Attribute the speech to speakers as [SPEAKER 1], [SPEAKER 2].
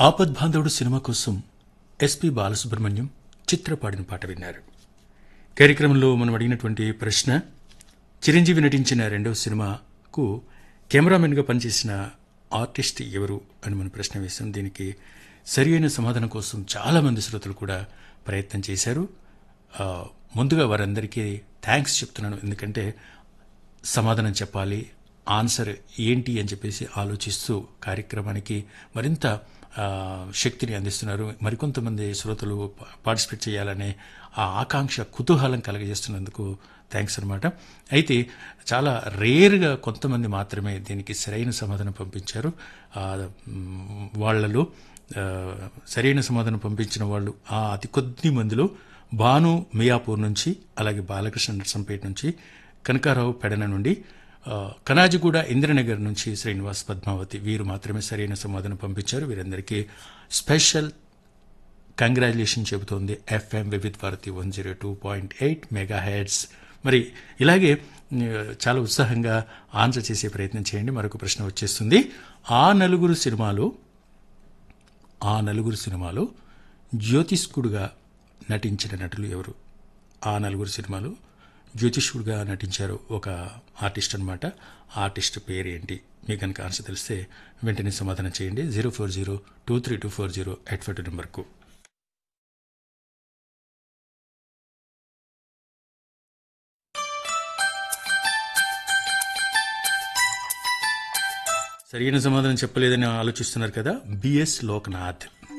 [SPEAKER 1] ఆపద్బాంధవుడు cinema కోసం SP Balasubrahmanyam Chitra పాడిన పాట విన్నారు కార్యక్రమంలో మనం అడిగినటువంటి ప్రశ్న చిరంజీవి నటించిన రెండవ సినిమాకు కెమెరామెన్గా పనిచేసిన ఆర్టిస్ట్ ఎవరు అని మనం ప్రశ్న వేశాం దీనికి సరి అయిన సమాధానం కోసం చాలామంది శ్రోతలు కూడా ప్రయత్నం చేశారు ఆ, ముందుగా వారందరికీ థ్యాంక్స్ చెప్తున్నాను ఎందుకంటే సమాధానం చెప్పాలి ఆన్సర్ ఏంటి అని చెప్పేసి ఆలోచిస్తూ కార్యక్రమానికి మరింత ఆ, శక్తిని అందిస్తున్నారు మరికొంతమంది శ్రోతలు పా- పార్టిసిపేట్ చేయాలనే ఆ ఆకాంక్ష కుతూహలం కలగజేస్తున్నందుకు థ్యాంక్స్ అనమాట అయితే చాలా రేర్గా కొంతమంది మాత్రమే దీనికి సరైన సమాధానం పంపించారు ఆ, మ్, వాళ్ళలో ఆ, సరైన సమాధానం పంపించిన వాళ్ళు ఆ అతి కొద్ది మందిలో భాను మియాపూర్ నుంచి అలాగే బాలకృష్ణ నర్సంపేట నుంచి కనకారావు పెడన నుండి ఆ, కనాజిగూడ ఇంద్రనగర్ నుంచి శ్రీనివాస్ పద్మావతి వీరు మాత్రమే సరైన సమాధానం పంపించారు వీరందరికీ స్పెషల్ కంగ్రాచులేషన్ చెబుతోంది FM Vividh Bharati one zero two point eight megahertz మరి ఇలాగే ఆ, చాలా ఉత్సాహంగా ఆన్సర్ చేసే ప్రయత్నం చేయండి మరొక ప్రశ్న వచ్చేస్తుంది ఆ నలుగురు సినిమాలో ఆ నలుగురు సినిమాలో జ్యోతిష్కుడుగా నటించిన నటులు ఎవరు ఆ నలుగురు సినిమాలో జ్యోతిష్కుడుగా నటించారు ఒక ఆర్టిస్ట్ అనమాట ఆర్టిస్ట్ పేరు ఏంటి మీకు కనుక ఆన్సర్ తెలిస్తే వెంటనే సమాధానం చేయండి zero four zero two three two four zero eight five two నెంబర్కు సరైన సమాధానం చెప్పలేదని ఆలోచిస్తున్నారు కదా బిఎస్ లోక్నాథ్